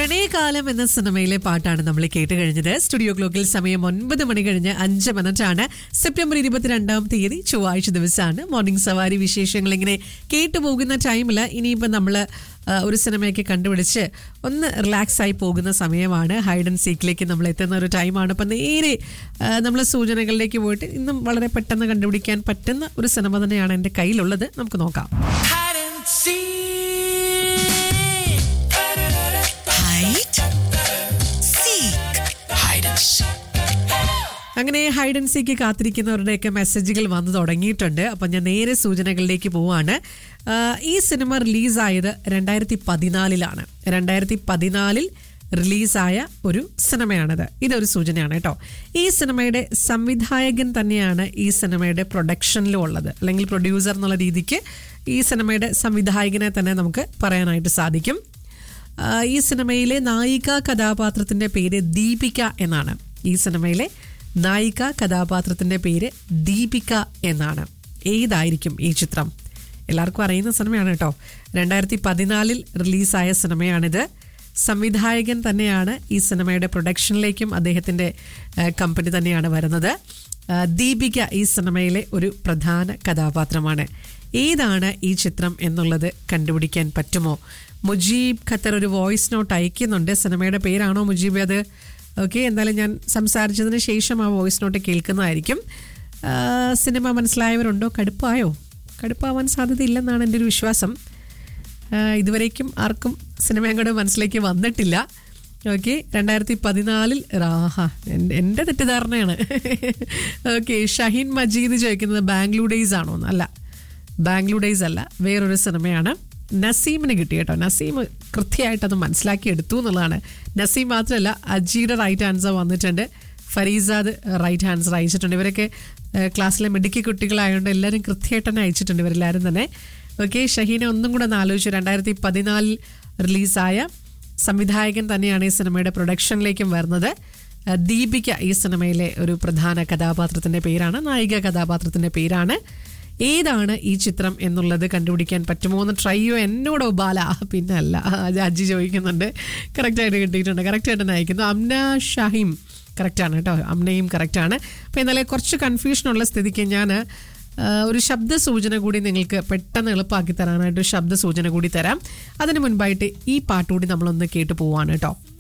പ്രണയകാലം എന്ന സിനിമയിലെ പാട്ടാണ് നമ്മൾ കേട്ട് കഴിഞ്ഞത് സ്റ്റുഡിയോ ക്ലോക്കിൽ സമയം ഒൻപത് മണി കഴിഞ്ഞ് അഞ്ച് മിനിറ്റാണ് സെപ്റ്റംബർ ഇരുപത്തിരണ്ടാം തീയതി ചൊവ്വാഴ്ച ദിവസമാണ് മോർണിംഗ് സവാരി വിശേഷങ്ങൾ ഇങ്ങനെ കേട്ടു പോകുന്ന ടൈമിൽ ഇനിയിപ്പോൾ നമ്മൾ ഒരു സിനിമയൊക്കെ കണ്ടുപിടിച്ച് ഒന്ന് റിലാക്സ് ആയി പോകുന്ന സമയമാണ് ഹൈഡ് ആൻഡ് സീക്കിലേക്ക് നമ്മൾ എത്തുന്ന ഒരു ടൈമാണ് അപ്പം നേരെ നമ്മൾ സൂചനകളിലേക്ക് പോയിട്ട് ഇന്നും വളരെ പെട്ടെന്ന് കണ്ടുപിടിക്കാൻ പറ്റുന്ന ഒരു സിനിമ തന്നെയാണ് എൻ്റെ കയ്യിലുള്ളത് നമുക്ക് നോക്കാം hide and seek. Hide, seek, Hide and seek. അങ്ങനെ ഹൈഡ് ആൻഡ് സീക്ക് കാത്തിരിക്കുന്നവരുടെയൊക്കെ മെസ്സേജുകൾ വന്നു തുടങ്ങിയിട്ടുണ്ട് അപ്പം ഞാൻ നേരെ സൂചനകളിലേക്ക് പോവാണ് ആഹ് ഈ സിനിമ റിലീസായത് രണ്ടായിരത്തി പതിനാലിലാണ് രണ്ടായിരത്തി പതിനാലിൽ റിലീസായ ഒരു സിനിമയാണിത് ഇതൊരു സൂചനയാണ് കേട്ടോ ഈ സിനിമയുടെ സംവിധായകൻ തന്നെയാണ് ഈ സിനിമയുടെ പ്രൊഡക്ഷനിലും ഉള്ളത് അല്ലെങ്കിൽ പ്രൊഡ്യൂസർ എന്നുള്ള രീതിക്ക് ഈ സിനിമയുടെ സംവിധായകനെ തന്നെ നമുക്ക് പറയാനായിട്ട് സാധിക്കും ആ, ഈ സിനിമയിലെ നായിക കഥാപാത്രത്തിന്റെ പേര് ദീപിക എന്നാണ് ഈ സിനിമയിലെ നായിക കഥാപാത്രത്തിന്റെ പേര് ദീപിക എന്നാണ് ഏതായിരിക്കും ഈ ചിത്രം എല്ലാവർക്കും അറിയുന്ന സിനിമയാണ് കേട്ടോ രണ്ടായിരത്തി പതിനാലിൽ റിലീസായ സിനിമയാണിത് സംവിധായകൻ തന്നെയാണ് ഈ സിനിമയുടെ പ്രൊഡക്ഷനിലേക്കും അദ്ദേഹത്തിന്റെ ആ, കമ്പനി തന്നെയാണ് വരുന്നത് ആ, ദീപിക ഈ സിനിമയിലെ ഒരു പ്രധാന കഥാപാത്രമാണ് ഏതാണ് ഈ ചിത്രം എന്നുള്ളത് കണ്ടുപിടിക്കാൻ പറ്റുമോ മുജീബ് ഖത്തർ ഒരു വോയിസ് നോട്ട് അയക്കുന്നുണ്ട് സിനിമയുടെ പേരാണോ മുജീബ് അത് ഓക്കെ എന്തായാലും ഞാൻ സംസാരിച്ചതിന് ശേഷം ആ വോയിസ് നോട്ട് കേൾക്കുന്നതായിരിക്കും ആ, സിനിമ മനസ്സിലായവരുണ്ടോ കടുപ്പായോ കടുപ്പാവാൻ സാധ്യതയില്ലെന്നാണ് എൻ്റെ ഒരു വിശ്വാസം ആ, ഇതുവരേക്കും ആർക്കും സിനിമ അങ്ങോട്ട് മനസ്സിലേക്ക് വന്നിട്ടില്ല ഓക്കെ രണ്ടായിരത്തി പതിനാലിൽ റാഹ എൻ്റെ എൻ്റെ തെറ്റിദ്ധാരണയാണ് ഓക്കെ ഷഹീൻ മജീദ് ചോദിക്കുന്നത് ബാംഗ്ലൂർ ഡേയ്സ് ആണോ എന്ന് അല്ല ബാംഗ്ലൂർ ഡേയ്സ് അല്ല വേറൊരു സിനിമയാണ് നസീമിന് കിട്ടി കേട്ടോ നസീം കൃത്യമായിട്ട് അത് മനസ്സിലാക്കി എടുത്തു എന്നുള്ളതാണ് നസീം മാത്രമല്ല അജിയുടെ റൈറ്റ് ആൻസർ വന്നിട്ടുണ്ട് ഫരീസാദ് റൈറ്റ് ആൻസർ അയച്ചിട്ടുണ്ട് ഇവരൊക്കെ ഏഹ്, ക്ലാസ്സിലെ മിടുക്കി കുട്ടികളായതുകൊണ്ട് എല്ലാവരും കൃത്യമായിട്ട് തന്നെ അയച്ചിട്ടുണ്ട് ഇവരെല്ലാവരും തന്നെ ഓക്കെ ഷഹീനെ ഒന്നും കൂടെ ഒന്ന് ആലോചിച്ചു രണ്ടായിരത്തി പതിനാലിൽ റിലീസായ സംവിധായകൻ തന്നെയാണ് ഈ സിനിമയുടെ പ്രൊഡക്ഷനിലേക്കും വരുന്നത് ഏഹ്, ദീപിക ഈ സിനിമയിലെ ഒരു പ്രധാന കഥാപാത്രത്തിന്റെ പേരാണ് നായിക കഥാപാത്രത്തിന്റെ പേരാണ് ഏതാണ് ഈ ചിത്രം എന്നുള്ളത് കണ്ടുപിടിക്കാൻ പറ്റുമോ എന്ന് ട്രൈ ചെയ്യോ എന്നോടോ ബാല പിന്നെ അല്ല അത് അജി ചോദിക്കുന്നുണ്ട് കറക്റ്റായിട്ട് കിട്ടിയിട്ടുണ്ട് കറക്റ്റായിട്ട് തന്നെ അയക്കുന്നു അംന ഷാഹിം കറക്റ്റാണ് കേട്ടോ അമ്നയും കറക്റ്റാണ് അപ്പോൾ എന്നാലും കുറച്ച് കൺഫ്യൂഷനുള്ള സ്ഥിതിക്ക് ഞാൻ ഒരു ശബ്ദ സൂചന കൂടി നിങ്ങൾക്ക് പെട്ടെന്ന് എളുപ്പമാക്കി തരാനായിട്ട് ഒരു ശബ്ദ സൂചന കൂടി തരാം അതിന് മുൻപായിട്ട് ഈ പാട്ടുകൂടി നമ്മളൊന്ന് കേട്ട് പോവാണ് കേട്ടോ